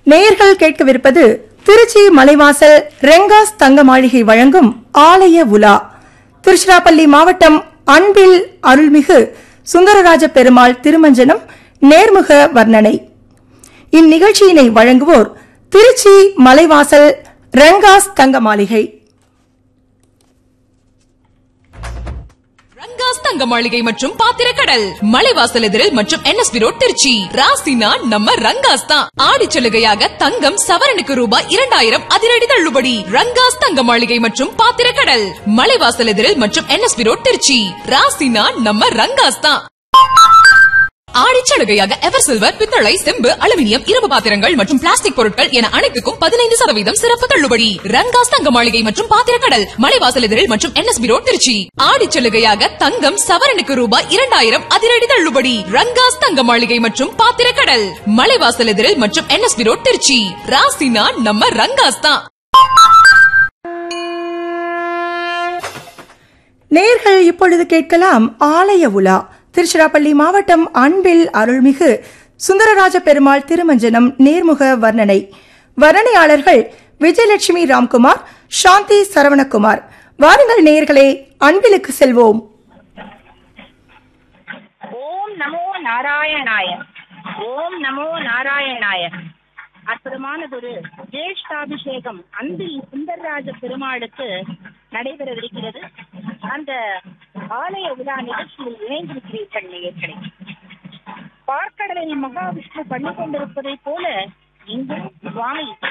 நேயர்கள் கேட்கவிருப்பது திருச்சி மலைவாசல் ரெங்காஸ் தங்க மாளிகை வழங்கும் ஆலய உலா திருச்சிராப்பள்ளி மாவட்டம் அன்பில் அருள்மிகு சுந்தரராஜ பெருமாள் திருமஞ்சனம் நேர்முக வர்ணனை இந்நிகழ்ச்சியினை வழங்குவோர் திருச்சி மலைவாசல் ரெங்காஸ் தங்க மாளிகை ரங்காஸ் தங்க மாளிகை மற்றும் பாத்திரக்கடல் மலைவாசல் எதிரில் மற்றும் என்எஸ்பி ரோட் திருச்சி ராசினா நம்ம ரங்காஸ் தான் ஆடி சலுகையாக தங்கம் சவரனுக்கு ரூபாய் இரண்டாயிரம் அதிரடி தள்ளுபடி ரங்காஸ் தங்க மாளிகை மற்றும் பாத்திரக்கடல் மலைவாசல் எதிரில் மற்றும் என்எஸ்பி ரோட் திருச்சி ராசினா நம்ம ரங்காஸ் தான் ஆடி சலுகையாக எவர் சில்வர் பித்தளை செம்பு அலுமினியம் இரும்பு பாத்திரங்கள் மற்றும் பிளாஸ்டிக் பொருட்கள் என அனைத்துக்கும் பதினைந்து சதவீதம் சிறப்பு தள்ளுபடி ரங்காஸ் தங்க மாளிகை மற்றும் பாத்திரக்கடல் மலைவாசல் எதிரில் மற்றும் என்எஸ்பி ரோட் திருச்சி ஆடி சலுகையாக தங்கம் சவரனுக்கு ரூபாய் இரண்டாயிரம் அதிரடி தள்ளுபடி ரங்காஸ் தங்க மாளிகை மற்றும் பாத்திரக்கடல் மலைவாசல் எதிரில் மற்றும் என்எஸ்பி ரோட் திருச்சி ராசினா நம்ம ரங்காஸ் தான் நேர்கள் இப்பொழுது கேட்கலாம் ஆலய உலா திருச்சிராப்பள்ளி மாவட்டம் அன்பில் அருள்மிகு சுந்தரராஜ பெருமாள் திருமஞ்சனம் நேர்முக வர்ணனை வர்ணனையாளர்கள் விஜயலட்சுமி ராம்குமார் சாந்தி சரவணகுமார் வாருங்கள் நேயர்களே அன்பிலுக்கு செல்வோம் ஓம் நமோ நாராயணாய ஓம் நமோ நாராயணாய அற்புதமானதொரு ஜேஷ்டாபிஷேகம் அன்பில் சுந்தரராஜ பெருமாளுக்கு நடைபெறவிருக்கிறது அந்த ஆலய விழா நிகழ்ச்சியில் இணைந்திருக்கிறீர்கள் நேயர்களே பார்க்கடலில் மகாவிஷ்ணு பண்ணி கொண்டிருப்பதைப் போல இங்கும் சுவாமி